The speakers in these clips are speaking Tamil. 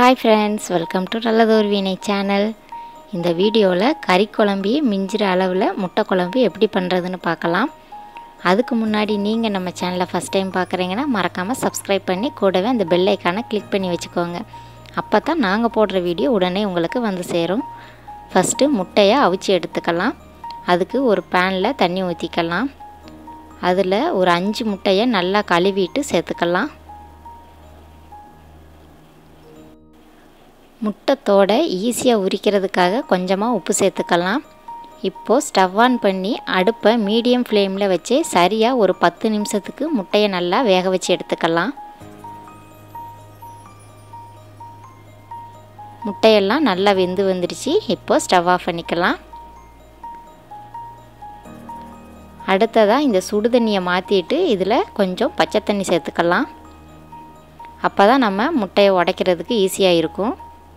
ஹாய் ஃப்ரெண்ட்ஸ் வெல்கம் டு நல்லதொரு வீணை சேனல் இந்த வீடியோவில் கறி குழம்பையே மிஞ்சிற அளவில் முட்டை குழம்பு எப்படி பண்ணுறதுன்னு பார்க்கலாம் அதுக்கு முன்னாடி நீங்கள் நம்ம சேனலை ஃபஸ்ட் டைம் பார்க்குறீங்கன்னா மறக்காமல் சப்ஸ்கிரைப் பண்ணி கூடவே அந்த பெல் ஐக்கானை கிளிக் பண்ணி வச்சுக்கோங்க அப்போ தான் நாங்கள் போடுற வீடியோ உடனே உங்களுக்கு வந்து சேரும் ஃபஸ்ட்டு முட்டையை அவிச்சு எடுத்துக்கலாம் அதுக்கு ஒரு பேனில் தண்ணி ஊற்றிக்கலாம் அதில் ஒரு அஞ்சு முட்டையை நல்லா கழுவிட்டு சேர்த்துக்கலாம் முட்டைத்தோட ஈஸியாக உரிக்கிறதுக்காக கொஞ்சமாக உப்பு சேர்த்துக்கலாம் இப்போது ஸ்டவ் ஆன் பண்ணி அடுப்பை மீடியம் ஃப்ளேமில் வச்சு சரியாக ஒரு பத்து நிமிஷத்துக்கு முட்டையை நல்லா வேக வச்சு எடுத்துக்கலாம் முட்டையெல்லாம் நல்லா வெந்து வந்துடுச்சு இப்போது ஸ்டவ் ஆஃப் பண்ணிக்கலாம் அடுத்ததாக இந்த சுடு தண்ணியை மாற்றிட்டு இதில் கொஞ்சம் பச்சை தண்ணி சேர்த்துக்கலாம் அப்போ தான் நம்ம முட்டையை உடைக்கிறதுக்கு ஈஸியாக இருக்கும்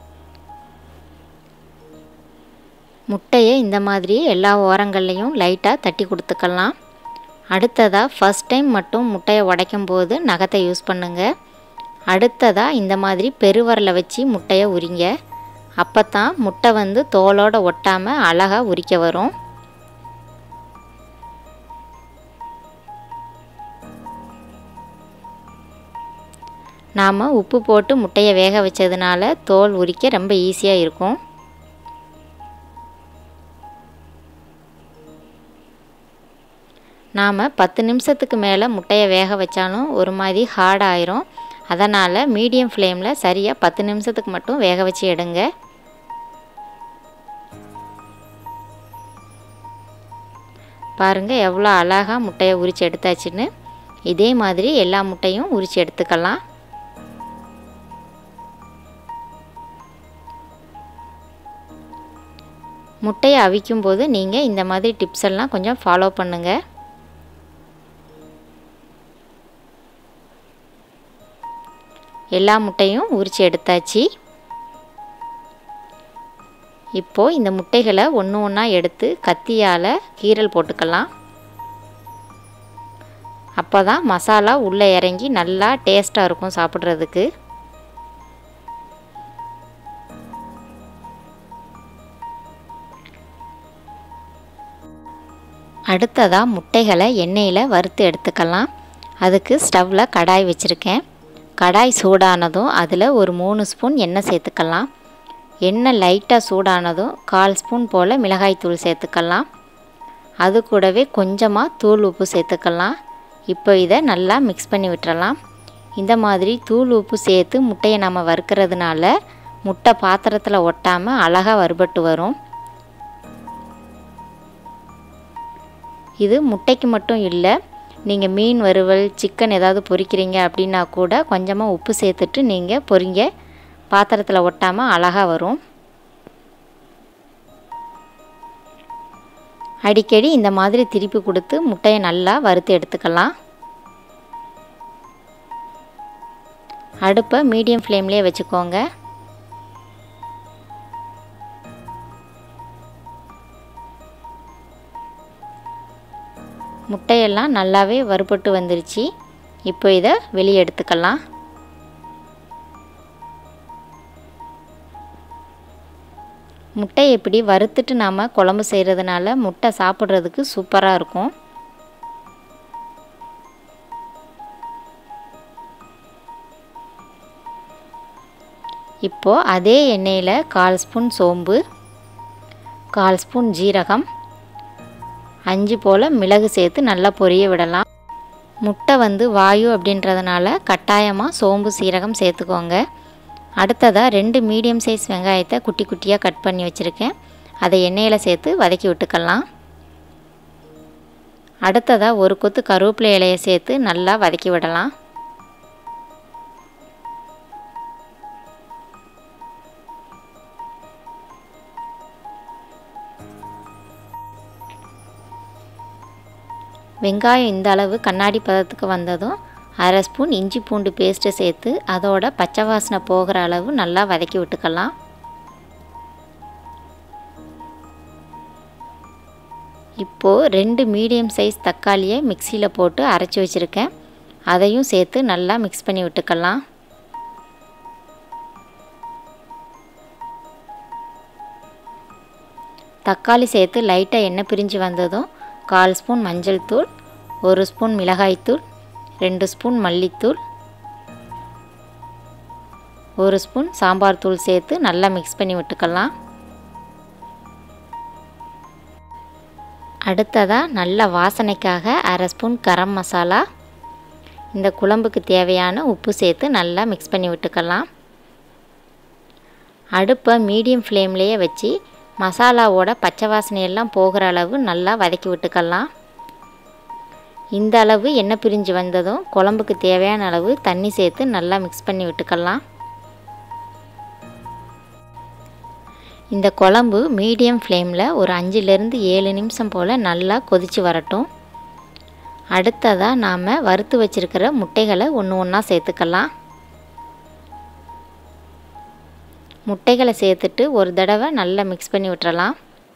முட்டையை இந்த மாதிரி எல்லா ஓரங்கள்லேயும் லைட்டாக தட்டி கொடுத்துக்கலாம் அடுத்ததாக ஃபஸ்ட் டைம் மட்டும் முட்டையை உடைக்கும் போது நகத்தை யூஸ் பண்ணுங்கள் அடுத்ததாக இந்த மாதிரி பெருவரலை வச்சு முட்டையை உரிங்க அப்போ தான் முட்டை வந்து தோலோடு ஒட்டாமல் அழகாக உரிக்க வரும் நாம் உப்பு போட்டு முட்டையை வேக வச்சதுனால தோல் உரிக்க ரொம்ப ஈஸியாக இருக்கும் நாம் பத்து நிமிஷத்துக்கு மேலே முட்டையை வேக வச்சாலும் ஒரு மாதிரி ஹார்ட் ஆயிரும் அதனால் மீடியம் ஃப்ளேமில் சரியாக பத்து நிமிஷத்துக்கு மட்டும் வேக வச்சு எடுங்க பாருங்கள் எவ்வளோ அழகாக முட்டையை உரித்து எடுத்தாச்சுன்னு இதே மாதிரி எல்லா முட்டையும் உரித்து எடுத்துக்கலாம் முட்டையை அவிக்கும் போது நீங்கள் இந்த மாதிரி டிப்ஸ் எல்லாம் கொஞ்சம் ஃபாலோ பண்ணுங்கள் எல்லா முட்டையும் உரித்து எடுத்தாச்சு இப்போது இந்த முட்டைகளை ஒன்று ஒன்றா எடுத்து கத்தியால் கீரல் போட்டுக்கலாம் அப்போ தான் மசாலா உள்ளே இறங்கி நல்லா டேஸ்ட்டாக இருக்கும் சாப்பிட்றதுக்கு அடுத்ததாக முட்டைகளை எண்ணெயில் வறுத்து எடுத்துக்கலாம் அதுக்கு ஸ்டவ்வில் கடாய் வச்சுருக்கேன் கடாய் சூடானதும் அதில் ஒரு மூணு ஸ்பூன் எண்ணெய் சேர்த்துக்கலாம் எண்ணெய் லைட்டாக சூடானதும் கால் ஸ்பூன் போல் மிளகாய்த்தூள் சேர்த்துக்கலாம் அது கூடவே கொஞ்சமாக தூள் உப்பு சேர்த்துக்கலாம் இப்போ இதை நல்லா மிக்ஸ் பண்ணி விட்டுறலாம் இந்த மாதிரி தூள் உப்பு சேர்த்து முட்டையை நம்ம வறுக்கிறதுனால முட்டை பாத்திரத்தில் ஒட்டாமல் அழகாக வறுபட்டு வரும் இது முட்டைக்கு மட்டும் இல்லை நீங்கள் மீன் வறுவல் சிக்கன் ஏதாவது பொரிக்கிறீங்க அப்படின்னா கூட கொஞ்சமாக உப்பு சேர்த்துட்டு நீங்கள் பொரிங்க பாத்திரத்தில் ஒட்டாமல் அழகாக வரும் அடிக்கடி இந்த மாதிரி திருப்பி கொடுத்து முட்டையை நல்லா வறுத்து எடுத்துக்கலாம் அடுப்பை மீடியம் ஃப்ளேம்லேயே வச்சுக்கோங்க முட்டையெல்லாம் நல்லாவே வறுபட்டு வந்துருச்சு இப்போ இதை வெளியே எடுத்துக்கலாம் முட்டை எப்படி வறுத்துட்டு நாம் குழம்பு செய்கிறதுனால முட்டை சாப்பிட்றதுக்கு சூப்பராக இருக்கும் இப்போது அதே எண்ணெயில் கால் ஸ்பூன் சோம்பு கால் ஸ்பூன் ஜீரகம் அஞ்சு போல் மிளகு சேர்த்து நல்லா பொரிய விடலாம் முட்டை வந்து வாயு அப்படின்றதுனால கட்டாயமாக சோம்பு சீரகம் சேர்த்துக்கோங்க அடுத்ததாக ரெண்டு மீடியம் சைஸ் வெங்காயத்தை குட்டி குட்டியாக கட் பண்ணி வச்சுருக்கேன் அதை எண்ணெயில் சேர்த்து வதக்கி விட்டுக்கலாம் அடுத்ததாக ஒரு கொத்து கருவேப்பிலை இலையை சேர்த்து நல்லா வதக்கி விடலாம் வெங்காயம் இந்த அளவு கண்ணாடி பதத்துக்கு வந்ததும் அரை ஸ்பூன் இஞ்சி பூண்டு பேஸ்ட்டு சேர்த்து அதோட பச்சை வாசனை போகிற அளவு நல்லா வதக்கி விட்டுக்கலாம் இப்போது ரெண்டு மீடியம் சைஸ் தக்காளியை மிக்சியில் போட்டு அரைச்சி வச்சுருக்கேன் அதையும் சேர்த்து நல்லா மிக்ஸ் பண்ணி விட்டுக்கலாம் தக்காளி சேர்த்து லைட்டாக எண்ணெய் பிரிஞ்சு வந்ததும் கால் ஸ்பூன் மஞ்சள் தூள் ஒரு ஸ்பூன் மிளகாய்த்தூள் ரெண்டு ஸ்பூன் மல்லித்தூள் ஒரு ஸ்பூன் சாம்பார் தூள் சேர்த்து நல்லா மிக்ஸ் பண்ணி விட்டுக்கலாம் அடுத்ததாக நல்ல வாசனைக்காக அரை ஸ்பூன் கரம் மசாலா இந்த குழம்புக்கு தேவையான உப்பு சேர்த்து நல்லா மிக்ஸ் பண்ணி விட்டுக்கலாம் அடுப்பை மீடியம் ஃப்ளேம்லேயே வச்சு மசாலாவோட பச்சை வாசனையெல்லாம் போகிற அளவு நல்லா வதக்கி விட்டுக்கலாம் இந்த அளவு எண்ணெய் பிரிஞ்சு வந்ததும் குழம்புக்கு தேவையான அளவு தண்ணி சேர்த்து நல்லா மிக்ஸ் பண்ணி விட்டுக்கலாம் இந்த குழம்பு மீடியம் ஃப்ளேமில் ஒரு அஞ்சுலேருந்து ஏழு நிமிஷம் போல் நல்லா கொதித்து வரட்டும் அடுத்ததாக நாம் வறுத்து வச்சுருக்கிற முட்டைகளை ஒன்று ஒன்றா சேர்த்துக்கலாம் முட்டைகளை சேர்த்துட்டு ஒரு தடவை நல்லா மிக்ஸ் பண்ணி விட்டுறலாம்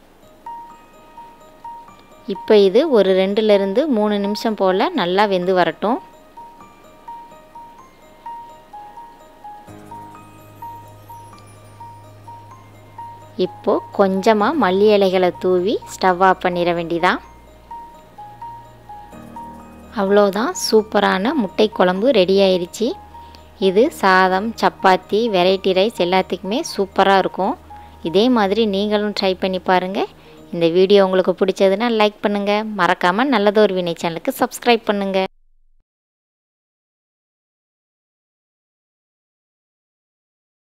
இப்போ இது ஒரு ரெண்டுலேருந்து மூணு நிமிஷம் போல் நல்லா வெந்து வரட்டும் இப்போது கொஞ்சமாக மல்லி இலைகளை தூவி ஸ்டவ் ஆஃப் பண்ணிட வேண்டிதான் அவ்வளோதான் சூப்பரான முட்டை குழம்பு ரெடி ஆயிடுச்சு இது சாதம் சப்பாத்தி வெரைட்டி ரைஸ் எல்லாத்துக்குமே சூப்பராக இருக்கும் இதே மாதிரி நீங்களும் ட்ரை பண்ணி பாருங்கள் இந்த வீடியோ உங்களுக்கு பிடிச்சதுன்னா லைக் பண்ணுங்கள் மறக்காமல் நல்லதொரு வினை சேனலுக்கு சப்ஸ்கிரைப் பண்ணுங்கள்